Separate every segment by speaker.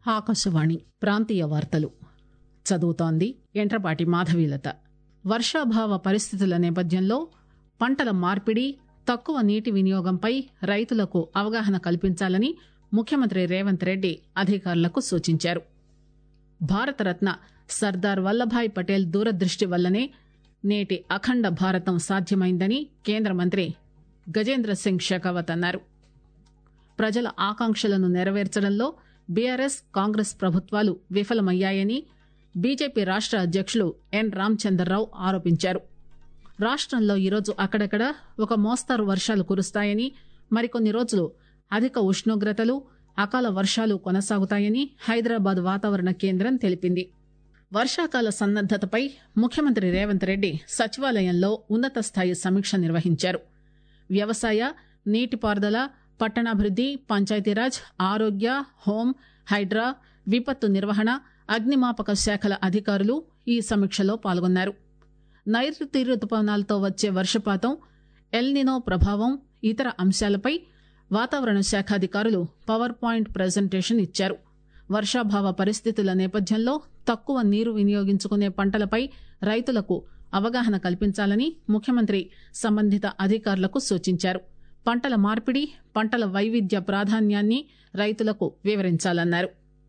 Speaker 1: ఆకాశవాణి ప్రాంతీయ వార్తలు చదువుతోంది ఎంట్రపాటి మాధవీలత వర్షాభావ పరిస్థితుల నేపథ్యంలో పంటల మార్పిడి తక్కువ నీటి వినియోగంపై రైతులకు అవగాహన కల్పించాలని ముఖ్యమంత్రి రేవంత్ రెడ్డి అధికారులకు సూచించారు భారతరత్న సర్దార్ వల్లభాయ్ పటేల్ దూరదృష్టి వల్లనే నేటి అఖండ భారతం సాధ్యమైందని కేంద్ర మంత్రి గజేంద్ర సింగ్ షెకావత్ అన్నారు ప్రజల ఆకాంక్షలను నెరవేర్చడంలో బీఆర్ఎస్ కాంగ్రెస్ ప్రభుత్వాలు విఫలమయ్యాయని బీజేపీ రాష్ట అధ్యకులు ఎన్ రామచందర్రావు ఆరోపించారు రాష్టంలో ఈరోజు అక్కడక్కడ ఒక మోస్తారు వర్షాలు కురుస్తాయని మరికొన్ని రోజులు అధిక ఉష్ణోగ్రతలు అకాల వర్షాలు కొనసాగుతాయని హైదరాబాద్ వాతావరణ కేంద్రం తెలిపింది వర్షాకాల సన్నద్దతపై ముఖ్యమంత్రి రేవంత్ రెడ్డి సచివాలయంలో ఉన్నత స్థాయి సమీక్ష నిర్వహించారు వ్యవసాయ నీటిపారుదల పట్టణాభివృద్ది పంచాయతీరాజ్ ఆరోగ్య హోం హైడ్రా విపత్తు నిర్వహణ అగ్నిమాపక శాఖల అధికారులు ఈ సమీక్షలో పాల్గొన్నారు నైరుతి రుతుపవనాలతో వచ్చే వర్షపాతం ఎల్నినో ప్రభావం ఇతర అంశాలపై వాతావరణ శాఖ అధికారులు పవర్ పాయింట్ ప్రజెంటేషన్ ఇచ్చారు వర్షాభావ పరిస్థితుల నేపథ్యంలో తక్కువ నీరు వినియోగించుకునే పంటలపై రైతులకు అవగాహన కల్పించాలని ముఖ్యమంత్రి సంబంధిత అధికారులకు సూచించారు పంటల మార్పిడి పంటల వైవిధ్య ప్రాధాన్యాన్ని రైతులకు వివరించాలన్నారు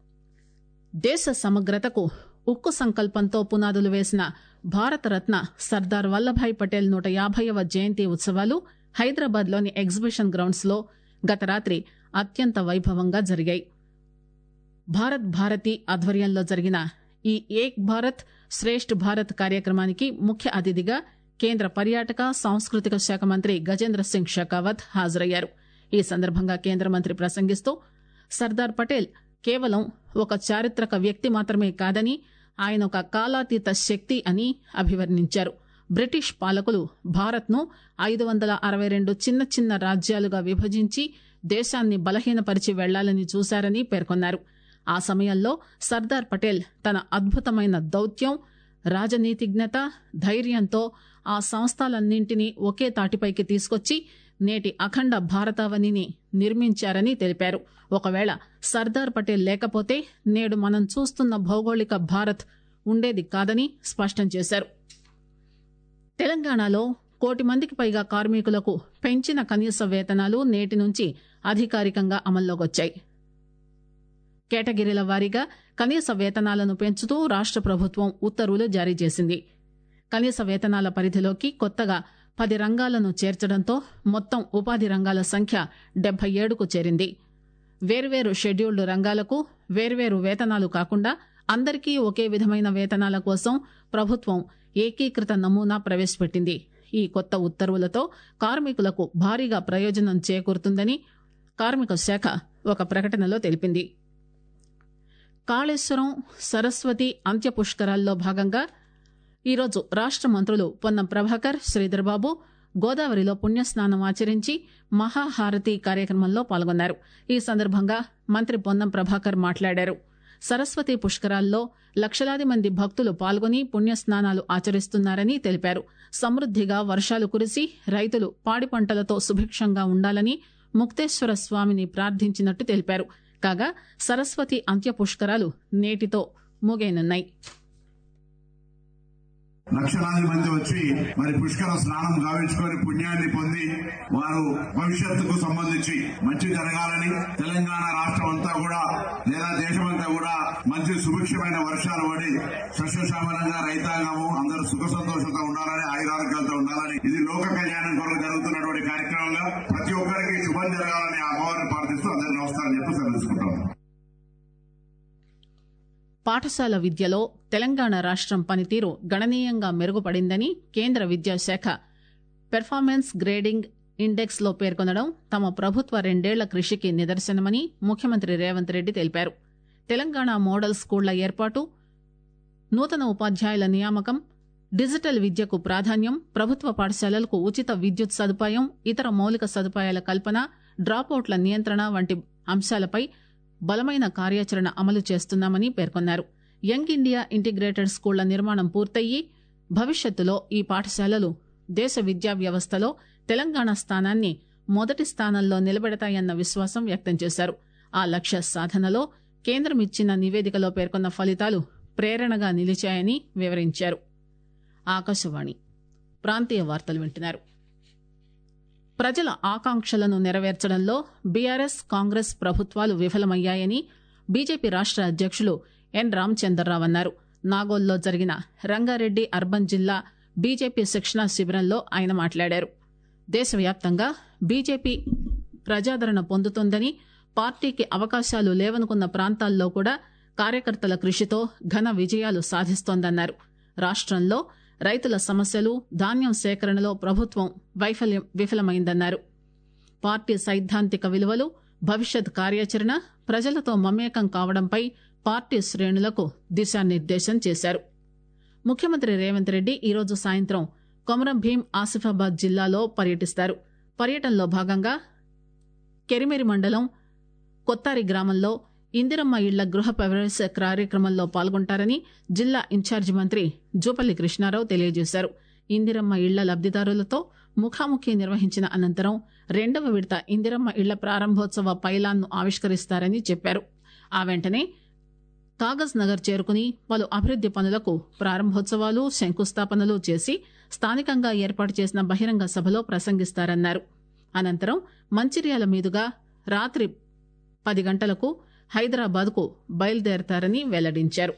Speaker 1: దేశ సమగ్రతకు ఉక్కు సంకల్పంతో పునాదులు వేసిన భారతరత్న సర్దార్ వల్లభాయ్ పటేల్ నూట యాభైవ జయంతి ఉత్సవాలు హైదరాబాద్ లోని ఎగ్జిబిషన్ గ్రౌండ్స్ లో గత రాత్రి అత్యంత వైభవంగా జరిగాయి భారత్ భారతి ఆధ్వర్యంలో జరిగిన ఈ ఏక్ భారత్ శ్రేష్ఠ్ భారత్ కార్యక్రమానికి ముఖ్య అతిథిగా కేంద్ర పర్యాటక సాంస్కృతిక శాఖ మంత్రి గజేంద్ర సింగ్ షెకావత్ హాజరయ్యారు ఈ సందర్భంగా కేంద్ర మంత్రి ప్రసంగిస్తూ సర్దార్ పటేల్ కేవలం ఒక చారిత్రక వ్యక్తి మాత్రమే కాదని ఆయన ఒక కాలాతీత శక్తి అని అభివర్ణించారు బ్రిటిష్ పాలకులు భారత్ను ఐదు వందల అరవై రెండు చిన్న చిన్న రాజ్యాలుగా విభజించి దేశాన్ని బలహీనపరిచి వెళ్లాలని చూశారని పేర్కొన్నారు ఆ సమయంలో సర్దార్ పటేల్ తన అద్భుతమైన దౌత్యం రాజనీతిజ్ఞత ధైర్యంతో ఆ సంస్థలన్నింటినీ ఒకే తాటిపైకి తీసుకొచ్చి నేటి అఖండ భారతావనిని నిర్మించారని తెలిపారు ఒకవేళ సర్దార్ పటేల్ లేకపోతే నేడు మనం చూస్తున్న భౌగోళిక భారత్ ఉండేది కాదని స్పష్టం చేశారు తెలంగాణలో కోటి మందికి పైగా కార్మికులకు పెంచిన కనీస వేతనాలు నేటి నుంచి అధికారికంగా అమల్లోకి వచ్చాయి కేటగిరీల వారీగా కనీస వేతనాలను పెంచుతూ రాష్ట ప్రభుత్వం ఉత్తర్వులు జారీ చేసింది కనీస వేతనాల పరిధిలోకి కొత్తగా పది రంగాలను చేర్చడంతో మొత్తం ఉపాధి రంగాల సంఖ్య డెబ్బై ఏడుకు చేరింది వేర్వేరు షెడ్యూల్డ్ రంగాలకు వేర్వేరు వేతనాలు కాకుండా అందరికీ ఒకే విధమైన వేతనాల కోసం ప్రభుత్వం ఏకీకృత నమూనా ప్రవేశపెట్టింది ఈ కొత్త ఉత్తర్వులతో కార్మికులకు భారీగా ప్రయోజనం చేకూరుతుందని కార్మిక శాఖ ఒక ప్రకటనలో తెలిపింది కాళేశ్వరం సరస్వతి అంత్య పుష్కరాల్లో భాగంగా ఈరోజు రాష్ట మంత్రులు పొన్నం ప్రభాకర్ శ్రీధర్బాబు గోదావరిలో పుణ్యస్నానం ఆచరించి మహాహారతి కార్యక్రమంలో పాల్గొన్నారు ఈ సందర్భంగా మంత్రి పొన్నం ప్రభాకర్ మాట్లాడారు సరస్వతి పుష్కరాల్లో లక్షలాది మంది భక్తులు పాల్గొని పుణ్యస్నానాలు ఆచరిస్తున్నారని తెలిపారు సమృద్దిగా వర్షాలు కురిసి రైతులు పాడి పంటలతో సుభిక్షంగా ఉండాలని ముక్తేశ్వర స్వామిని ప్రార్థించినట్టు తెలిపారు కాగా సరస్వతి అంత్య పుష్కరాలు నేటితో ముగియనున్నాయి
Speaker 2: లక్షలాది మంది వచ్చి మరి పుష్కర స్నానం గావించుకొని పుణ్యాన్ని పొంది వారు భవిష్యత్తుకు సంబంధించి మంచి జరగాలని తెలంగాణ రాష్ట్రం అంతా కూడా లేదా దేశమంతా కూడా మంచి సుభిక్షమైన వర్షాలు పడి సస్యశ్యామలంగా రైతాంగము అందరూ సుఖ సంతోషంతో ఉండాలని ఆయురారోగ్యాలతో ఉండాలని ఇది లోక కళ్యాణం కొరకు జరుగుతున్నటువంటి కార్యక్రమంగా ప్రతి ఒక్కరికి శుభం జరగాలని ఆ భావాన్ని ప్రార్థిస్తూ అందరికీ నమస్కారం చెప్పి సెలవుకుంటాం
Speaker 1: పాఠశాల విద్యలో తెలంగాణ రాష్ట్రం పనితీరు గణనీయంగా మెరుగుపడిందని కేంద్ర విద్యాశాఖ పెర్ఫార్మెన్స్ గ్రేడింగ్ ఇండెక్స్ లో పేర్కొనడం తమ ప్రభుత్వ రెండేళ్ల కృషికి నిదర్శనమని ముఖ్యమంత్రి రేవంత్ రెడ్డి తెలిపారు తెలంగాణ మోడల్ స్కూళ్ల ఏర్పాటు నూతన ఉపాధ్యాయుల నియామకం డిజిటల్ విద్యకు ప్రాధాన్యం ప్రభుత్వ పాఠశాలలకు ఉచిత విద్యుత్ సదుపాయం ఇతర మౌలిక సదుపాయాల కల్పన డ్రాపౌట్ల నియంత్రణ వంటి అంశాలపై బలమైన కార్యాచరణ అమలు చేస్తున్నామని పేర్కొన్నారు యంగ్ ఇండియా ఇంటిగ్రేటెడ్ స్కూళ్ల నిర్మాణం పూర్తయి భవిష్యత్తులో ఈ పాఠశాలలు దేశ విద్యా వ్యవస్థలో తెలంగాణ స్థానాన్ని మొదటి స్థానంలో నిలబెడతాయన్న విశ్వాసం వ్యక్తం చేశారు ఆ లక్ష్య సాధనలో కేంద్రం ఇచ్చిన నివేదికలో పేర్కొన్న ఫలితాలు ప్రేరణగా నిలిచాయని వివరించారు ఆకాశవాణి ప్రాంతీయ వార్తలు వింటున్నారు ప్రజల ఆకాంక్షలను నెరవేర్చడంలో బీఆర్ఎస్ కాంగ్రెస్ ప్రభుత్వాలు విఫలమయ్యాయని బీజేపీ రాష్ట అధ్యక్షులు ఎన్ రామచంద్రరావు అన్నారు నాగోల్లో జరిగిన రంగారెడ్డి అర్బన్ జిల్లా బీజేపీ శిక్షణా శిబిరంలో ఆయన మాట్లాడారు దేశవ్యాప్తంగా బీజేపీ ప్రజాదరణ పొందుతోందని పార్టీకి అవకాశాలు లేవనుకున్న ప్రాంతాల్లో కూడా కార్యకర్తల కృషితో ఘన విజయాలు సాధిస్తోందన్నారు రాష్టంలో రైతుల సమస్యలు ధాన్యం సేకరణలో ప్రభుత్వం వైఫల్యం విఫలమైందన్నారు పార్టీ సైద్ధాంతిక విలువలు భవిష్యత్ కార్యాచరణ ప్రజలతో మమేకం కావడంపై పార్టీ శ్రేణులకు దిశానిర్దేశం చేశారు ముఖ్యమంత్రి రేవంత్ రెడ్డి ఈరోజు సాయంత్రం కొమరం భీం ఆసిఫాబాద్ జిల్లాలో పర్యటిస్తారు పర్యటనలో భాగంగా కెరిమెరి మండలం కొత్తారి గ్రామంలో ఇందిరమ్మ ఇళ్ల గృహ ప్రవేశ కార్యక్రమంలో పాల్గొంటారని జిల్లా ఇన్ఛార్జి మంత్రి జూపల్లి కృష్ణారావు తెలియజేశారు ఇందిరమ్మ ఇళ్ల లబ్దిదారులతో ముఖాముఖి నిర్వహించిన అనంతరం రెండవ విడత ఇందిరమ్మ ఇళ్ల ప్రారంభోత్సవ పైలాన్ను ఆవిష్కరిస్తారని చెప్పారు ఆ వెంటనే కాగజ్ నగర్ చేరుకుని పలు అభివృద్ది పనులకు ప్రారంభోత్సవాలు శంకుస్థాపనలు చేసి స్థానికంగా ఏర్పాటు చేసిన బహిరంగ సభలో ప్రసంగిస్తారన్నారు అనంతరం మంచిర్యాల మీదుగా రాత్రి పది గంటలకు హైదరాబాద్కు బయలుదేరతారని వెల్లడించారు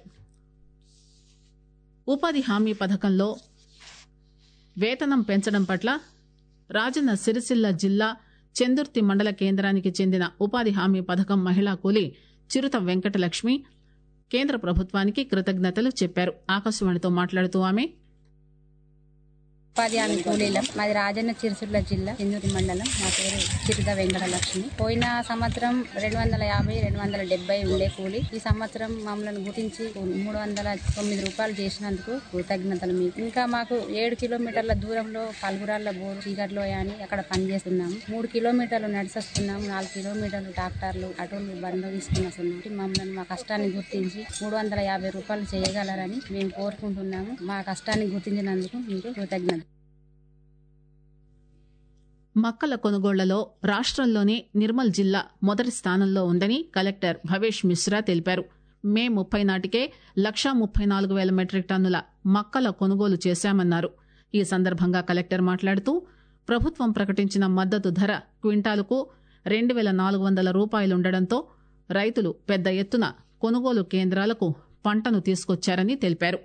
Speaker 1: ఉపాధి హామీ పథకంలో వేతనం పెంచడం పట్ల రాజన్న సిరిసిల్ల జిల్లా చెందుర్తి మండల కేంద్రానికి చెందిన ఉపాధి హామీ పథకం మహిళా కూలి చిరుత వెంకటలక్ష్మి కేంద్ర ప్రభుత్వానికి కృతజ్ఞతలు చెప్పారు ఆకాశవాణితో మాట్లాడుతూ ఆమె
Speaker 3: ఉపాధి హామీ కూలీలం మాది రాజన్న చిరుసుర్ల జిల్లా చిందూరు మండలం మా పేరు చిరుద వెంకటలక్ష్మి పోయిన సంవత్సరం రెండు వందల యాభై రెండు వందల డెబ్బై ఉండే కూలి ఈ సంవత్సరం మమ్మల్ని గుర్తించి మూడు వందల తొమ్మిది రూపాయలు చేసినందుకు కృతజ్ఞతలు మీకు ఇంకా మాకు ఏడు కిలోమీటర్ల దూరంలో పలుగురాళ్ళ బోరు చీకట్లో అని అక్కడ పనిచేస్తున్నాము మూడు కిలోమీటర్లు నడిచొస్తున్నాము నాలుగు కిలోమీటర్లు ట్రాక్టర్లు అటోలు బండ్లు తీసుకుని వస్తున్నాం మమ్మల్ని మా కష్టాన్ని గుర్తించి మూడు వందల యాభై రూపాయలు చేయగలరని మేము కోరుకుంటున్నాము మా కష్టాన్ని గుర్తించినందుకు మీకు కృతజ్ఞత
Speaker 1: మక్కల కొనుగోళ్లలో రాష్ట్రంలోనే నిర్మల్ జిల్లా మొదటి స్థానంలో ఉందని కలెక్టర్ భవేష్ మిశ్రా తెలిపారు మే ముప్పై నాటికే లక్షా ముప్పై నాలుగు వేల మెట్రిక్ టన్నుల మక్కల కొనుగోలు చేశామన్నారు ఈ సందర్భంగా కలెక్టర్ మాట్లాడుతూ ప్రభుత్వం ప్రకటించిన మద్దతు ధర క్వింటాలుకు రెండు వేల నాలుగు వందల రూపాయలుండటంతో రైతులు పెద్ద ఎత్తున కొనుగోలు కేంద్రాలకు పంటను తీసుకొచ్చారని తెలిపారు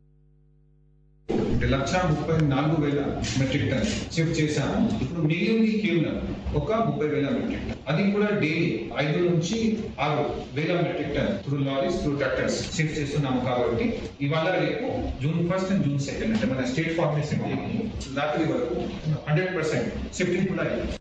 Speaker 4: లక్ష ముప్పై నాలుగు వేల మెట్రిక్ టన్ షిఫ్ట్ చేశాము ఇప్పుడు మిగిలింది కేవలం ఒక ముప్పై వేల మెట్రిక్ టన్ అది కూడా డైలీ ఐదు నుంచి ఆరు వేల metric ton through lorries through tractors shift చేస్తున్నాము కాబట్టి ఇవాళ రేపు June first and June second అంటే మన స్టేట్ ఫార్మేషన్ రాత్రి వరకు హండ్రెడ్ పర్సెంట్ షిఫ్టింగ్ కూడా అయింది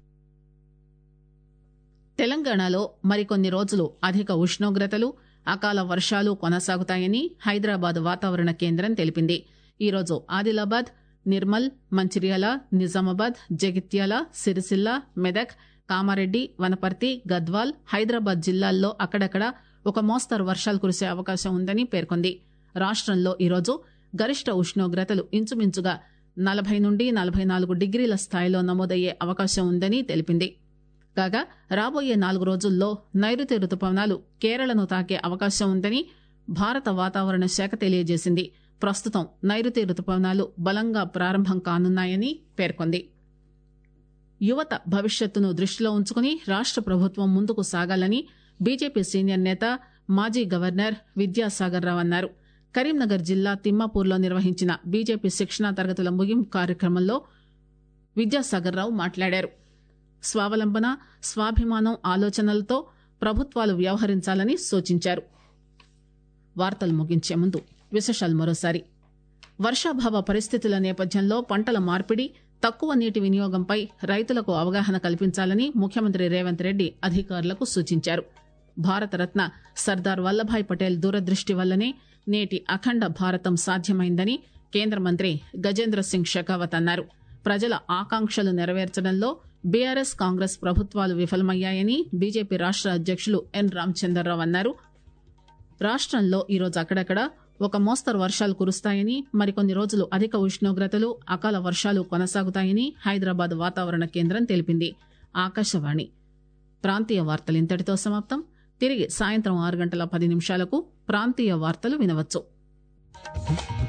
Speaker 1: తెలంగాణలో మరికొన్ని రోజులు అధిక ఉష్ణోగ్రతలు అకాల వర్షాలు కొనసాగుతాయని హైదరాబాద్ వాతావరణ కేంద్రం తెలిపింది ఈరోజు ఆదిలాబాద్ నిర్మల్ మంచిర్యాల నిజామాబాద్ జగిత్యాల సిరిసిల్ల మెదక్ కామారెడ్డి వనపర్తి గద్వాల్ హైదరాబాద్ జిల్లాల్లో అక్కడక్కడ ఒక మోస్తరు వర్షాలు కురిసే అవకాశం ఉందని పేర్కొంది రాష్టంలో ఈరోజు గరిష్ట ఉష్ణోగ్రతలు ఇంచుమించుగా నలభై నుండి నలభై నాలుగు డిగ్రీల స్థాయిలో నమోదయ్యే అవకాశం ఉందని తెలిపింది కాగా రాబోయే నాలుగు రోజుల్లో నైరుతి రుతుపవనాలు కేరళను తాకే అవకాశం ఉందని భారత వాతావరణ శాఖ తెలియజేసింది ప్రస్తుతం నైరుతి రుతుపవనాలు బలంగా ప్రారంభం కానున్నాయని పేర్కొంది యువత భవిష్యత్తును దృష్టిలో ఉంచుకుని రాష్ట ప్రభుత్వం ముందుకు సాగాలని బీజేపీ సీనియర్ నేత మాజీ గవర్నర్ విద్యాసాగర్ రావు అన్నారు కరీంనగర్ జిల్లా తిమ్మాపూర్లో నిర్వహించిన బీజేపీ శిక్షణా తరగతుల ముగింపు కార్యక్రమంలో విద్యాసాగర్ రావు మాట్లాడారు స్వావలంబన స్వాభిమానం ఆలోచనలతో ప్రభుత్వాలు వ్యవహరించాలని సూచించారు వార్తలు ముగించే ముందు విశేషాలు మరోసారి వర్షాభావ పరిస్థితుల నేపథ్యంలో పంటల మార్పిడి తక్కువ నీటి వినియోగంపై రైతులకు అవగాహన కల్పించాలని ముఖ్యమంత్రి రేవంత్ రెడ్డి అధికారులకు సూచించారు భారతరత్న సర్దార్ వల్లభాయ్ పటేల్ దూరదృష్టి వల్లనే నేటి అఖండ భారతం సాధ్యమైందని కేంద్ర మంత్రి గజేంద్ర సింగ్ షెకావత్ అన్నారు ప్రజల ఆకాంక్షలు నెరవేర్చడంలో బీఆర్ఎస్ కాంగ్రెస్ ప్రభుత్వాలు విఫలమయ్యాయని బీజేపీ రాష్ట అధ్యక్షులు ఎన్ రామచంద్రరావు అన్నారు రాష్టంలో ఈరోజు అక్కడక్కడ ఒక మోస్తరు వర్షాలు కురుస్తాయని మరికొన్ని రోజులు అధిక ఉష్ణోగ్రతలు అకాల వర్షాలు కొనసాగుతాయని హైదరాబాద్ వాతావరణ కేంద్రం తెలిపింది ఆకాశవాణి ప్రాంతీయ వార్తలు ఇంతటితో సమాప్తం తిరిగి సాయంత్రం ఆరు గంటల పది నిమిషాలకు ప్రాంతీయ వార్తలు వినవచ్చు